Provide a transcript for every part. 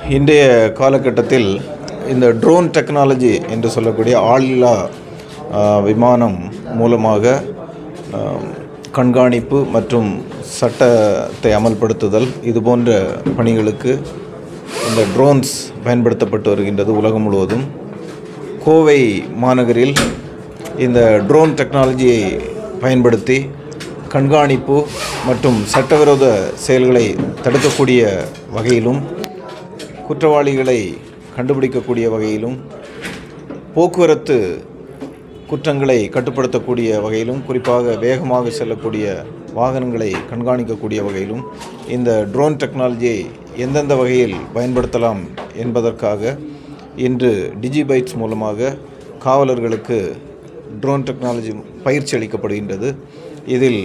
இன்றைய காலகட்டத்தில் இந்த ட்ரோன் டெக்னாலஜி என்று சொல்லக்கூடிய ஆளில்லா ஆ, விமானம் மூலமாக ஆ, கண்காணிப்பு மற்றும் சட்டத்தை அமல்படுத்துதல் இது போன்ற பணிகளுக்கு இந்த ட்ரோன்ஸ் பயன்படுத்தப்பட்டு வருகின்றது உலகம் முழுவதும் கோவை மாநகரில் இந்த ட்ரோன் டெக்னாலஜியை பயன்படுத்தி கண்காணிப்பு மற்றும் சட்டவிரோத செயல்களை தடுக்கக்கூடிய வகையிலும் குற்றவாளிகளை கண்டுபிடிக்கக்கூடிய வகையிலும் போக்குவரத்து குற்றங்களை கட்டுப்படுத்தக்கூடிய வகையிலும் குறிப்பாக வேகமாக செல்லக்கூடிய வாகனங்களை கண்காணிக்கக்கூடிய வகையிலும் இந்த ட்ரோன் டெக்னாலஜியை எந்தெந்த வகையில் பயன்படுத்தலாம் என்பதற்காக இன்று டிஜிபைட்ஸ் மூலமாக காவலர்களுக்கு ட்ரோன் டெக்னாலஜி பயிற்சி அளிக்கப்படுகின்றது இதில்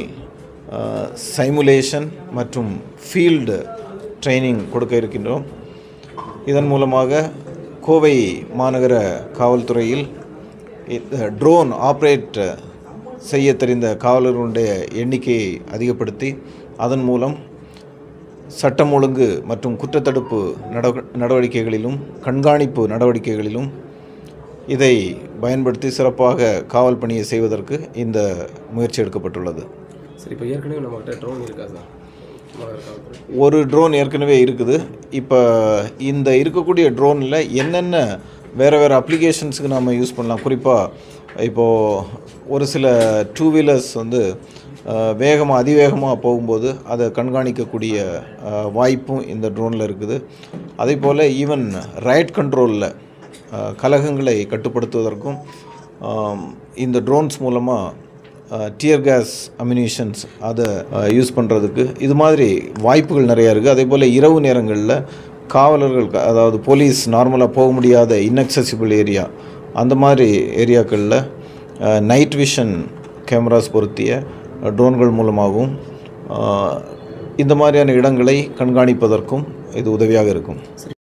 சைமுலேஷன் மற்றும் ஃபீல்டு ட்ரைனிங் கொடுக்க இருக்கின்றோம் இதன் மூலமாக கோவை மாநகர காவல்துறையில் இந்த ட்ரோன் ஆப்ரேட் செய்ய தெரிந்த காவலர்களுடைய எண்ணிக்கையை அதிகப்படுத்தி அதன் மூலம் சட்டம் ஒழுங்கு மற்றும் குற்றத்தடுப்பு நடவ நடவடிக்கைகளிலும் கண்காணிப்பு நடவடிக்கைகளிலும் இதை பயன்படுத்தி சிறப்பாக காவல் பணியை செய்வதற்கு இந்த முயற்சி எடுக்கப்பட்டுள்ளது சரி இப்போ ஏற்கனவே நம்மகிட்ட ட்ரோன் இருக்கா சார் மாநகர காவல்துறை ஒரு ட்ரோன் ஏற்கனவே இருக்குது இப்போ இந்த இருக்கக்கூடிய ட்ரோனில் என்னென்ன வேறு வேறு அப்ளிகேஷன்ஸுக்கு நம்ம யூஸ் பண்ணலாம் குறிப்பாக இப்போது ஒரு சில டூ வீலர்ஸ் வந்து வேகமாக அதிவேகமாக போகும்போது அதை கண்காணிக்கக்கூடிய அஹ், வாய்ப்பும் இந்த ட்ரோனில் இருக்குது அதே போல் ஈவன் ரைட் கண்ட்ரோலில் கலகங்களை கட்டுப்படுத்துவதற்கும் ஆம், இந்த ட்ரோன்ஸ் மூலமாக டியர் கேஸ் அம்யூனிஷன்ஸ் அதை யூஸ் பண்ணுறதுக்கு இது மாதிரி வாய்ப்புகள் நிறையா இருக்குது அதே போல் இரவு நேரங்களில் காவலர்கள் க- அதாவது போலீஸ் நார்மலாக போக முடியாத இன்அக்சசிபிள் ஏரியா அந்த மாதிரி ஏரியாக்களில் நைட் விஷன் கேமராஸ் பொருத்திய ட்ரோன்கள் மூலமாகவும் அஹ், இந்த மாதிரியான இடங்களை கண்காணிப்பதற்கும் இது உதவியாக இருக்கும்